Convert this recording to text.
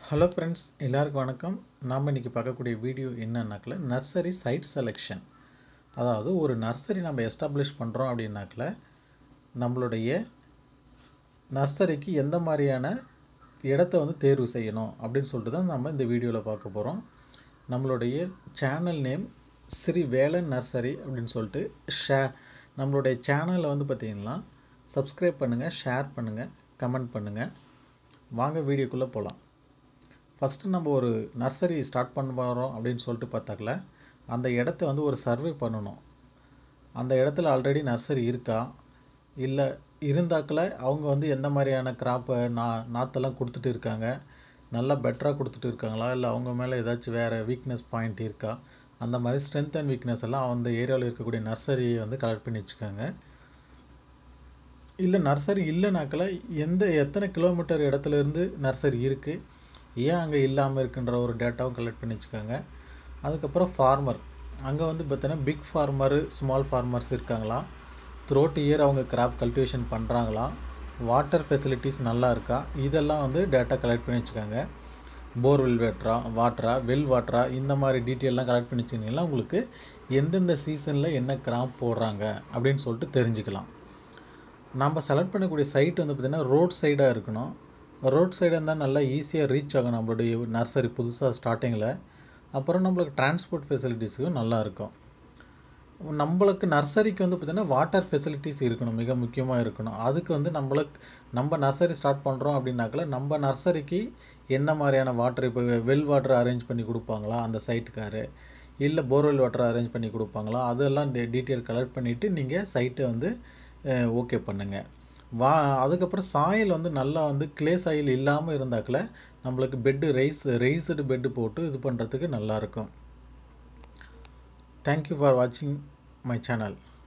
hello friends எல்லாருக்கும் வணக்கம் நாம் இன்றைக்கி பார்க்கக்கூடிய வீடியோ என்னன்னாக்கல நர்சரி சைட் செலெக்ஷன் அதாவது ஒரு நர்சரி நம்ம எஸ்டாப்ளிஷ் பண்ணுறோம் அப்படின்னாக்கல நம்மளுடைய நர்சரிக்கு எந்த மாதிரியான இடத்த வந்து தேர்வு செய்யணும் அப்படின்னு சொல்லிட்டு தான் நம்ம இந்த வீடியோவில் பார்க்க போகிறோம் நம்மளுடைய channel name Sri Velan nursery அப்படின்னு சொல்லிட்டு ஷே நம்மளுடைய சேனலில் வந்து பார்த்திங்கன்னா சப்ஸ்கிரைப் பண்ணுங்கள் ஷேர் பண்ணுங்கள் கமெண்ட் பண்ணுங்கள் வாங்க வீடியோக்குள்ளே போகலாம் ஃபஸ்ட்டு நம்ம ஒரு நர்சரி ஸ்டார்ட் பண்ண போகிறோம் அப்படின்னு சொல்லிட்டு பார்த்தாக்கல அந்த இடத்த வந்து ஒரு சர்வே பண்ணணும் அந்த இடத்துல ஆல்ரெடி நர்சரி இருக்கா இல்லை இருந்தாக்கில் அவங்க வந்து எந்த மாதிரியான கிராப்பை நா நாற்றெல்லாம் கொடுத்துட்டு இருக்காங்க நல்லா பெட்டராக கொடுத்துட்டு இருக்காங்களா இல்லை அவங்க மேலே ஏதாச்சும் வேறு வீக்னஸ் பாயிண்ட் இருக்கா அந்த மாதிரி ஸ்ட்ரென்த் அண்ட் வீக்னஸ் எல்லாம் அந்த ஏரியாவில் இருக்கக்கூடிய நர்சரியை வந்து கலெக்ட் பண்ணி வச்சுக்கோங்க இல்லை நர்சரி இல்லைனாக்கில் எந்த எத்தனை கிலோமீட்டர் இடத்துல இருந்து நர்சரி இருக்குது ஏன் அங்கே இல்லாமல் இருக்குன்ற ஒரு டேட்டாவும் கலெக்ட் பண்ணி வச்சுக்கோங்க அதுக்கப்புறம் ஃபார்மர் அங்கே வந்து பார்த்தீங்கன்னா பிக் ஃபார்மரு ஸ்மால் ஃபார்மர்ஸ் இருக்காங்களா த்ரோட் இயர் அவங்க கிராப் கல்டிவேஷன் பண்ணுறாங்களா வாட்டர் ஃபெசிலிட்டிஸ் நல்லா இருக்கா இதெல்லாம் வந்து டேட்டா கலெக்ட் பண்ணி வச்சுக்கோங்க போர்வெல் வாட்டரா வாட்டரா வெல் வாட்டரா இந்த மாதிரி டீட்டெயிலாம் கலெக்ட் பண்ணி வச்சுக்கிங்கன்னா உங்களுக்கு எந்தெந்த சீசனில் என்ன கிராப் போடுறாங்க அப்படின்னு சொல்லிட்டு தெரிஞ்சுக்கலாம் நம்ம செலக்ட் பண்ணக்கூடிய சைட் வந்து பார்த்திங்கன்னா ரோட் சைடாக இருக்கணும் ரோட் சைடாக இருந்தால் நல்லா ஈஸியாக ரீச் ஆகும் நம்மளுடைய நர்சரி புதுசாக ஸ்டார்டிங்கில் அப்புறம் நம்மளுக்கு டிரான்ஸ்போர்ட் ஃபெசிலிட்டிஸுக்கும் நல்லா இருக்கும் நம்மளுக்கு நர்சரிக்கு வந்து பார்த்திங்கன்னா வாட்டர் ஃபெசிலிட்டிஸ் இருக்கணும் மிக முக்கியமாக இருக்கணும் அதுக்கு வந்து நம்மளுக்கு நம்ம நர்சரி ஸ்டார்ட் பண்ணுறோம் அப்படின்னாக்கல நம்ம நர்சரிக்கு என்ன மாதிரியான வாட்டர் இப்போ வெல் வாட்டர் அரேஞ்ச் பண்ணி கொடுப்பாங்களா அந்த சைட்டுக்காரு இல்லை போர்வெல் வாட்டர் அரேஞ்ச் பண்ணி கொடுப்பாங்களா அதெல்லாம் டீ டீட்டெயில் கலெக்ட் பண்ணிவிட்டு நீங்கள் சைட்டை வந்து ஓகே பண்ணுங்கள் வா அதுக்கப்புறம் சாயில் வந்து நல்லா வந்து கிளே சாயில் இல்லாமல் இருந்தாக்கில் நம்மளுக்கு பெட்டு ரைஸ் ரைஸ்டு பெட்டு போட்டு இது பண்ணுறதுக்கு நல்லாயிருக்கும் தேங்க்யூ ஃபார் வாட்சிங் மை சேனல்